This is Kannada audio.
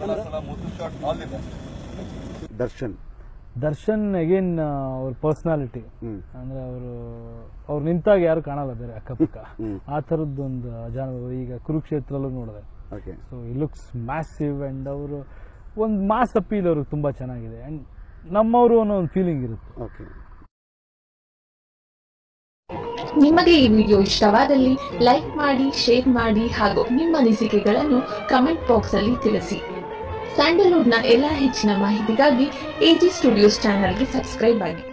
ದರ್ಶನ್ ದರ್ಶನ್ ಅಗೇನ್ ಅವ್ರ ಪರ್ಸನಾಲಿಟಿ ಹ್ಮ್ ಅಂದ್ರೆ ಅವರು ಅವ್ರು ನಿಂತಾಗ ಯಾರು ಕಾಣಲ್ಲ ಬೇರೆ ಅಕ್ಕಪಕ್ಕ ಹ್ಮ್. ಆ ಥರದ್ದೊಂದು ಜಾನ ಈಗ ಕುರುಕ್ಷೇತ್ರಲ್ಲೂ ನೋಡಿದೆ ಓಕೆ ಸೊ ಈ ಲುಕ್ಸ್ ಮ್ಯಾಸಿವ್ ಅಂಡ್ ಅವರು ಒಂದು ಮಾಸ್ ಅಪೀಲ್ ಅವ್ರಿಗೆ ತುಂಬಾ ಚೆನ್ನಾಗಿದೆ ಅಂಡ್ ನಮ್ಮವರು ಅನ್ನೋ ಒಂದು ಫೀಲಿಂಗ್ ಇರುತ್ತೆ ಓಕೆ ನಿಮಗೆ ಈ ವಿಡಿಯೋ ಇಷ್ಟವಾದಲ್ಲಿ ಲೈಕ್ ಮಾಡಿ ಶೇರ್ ಮಾಡಿ ಹಾಗೂ ನಿಮ್ಮ ಅನಿಸಿಕೆಗಳನ್ನು ಕಮೆಂಟ್ ಬಾಕ್ಸ್ ಅಲ್ಲಿ ತಿಳಿಸಿ ಸ್ಯಾಂಡಲ್ವುಡ್ನ ಎಲ್ಲ ಹೆಚ್ಚಿನ ಮಾಹಿತಿಗಾಗಿ ಎಜಿ ಸ್ಟುಡಿಯೋಸ್ ಚಾನಲ್ಗೆ ಸಬ್ಸ್ಕ್ರೈಬ್ ಆಗಿ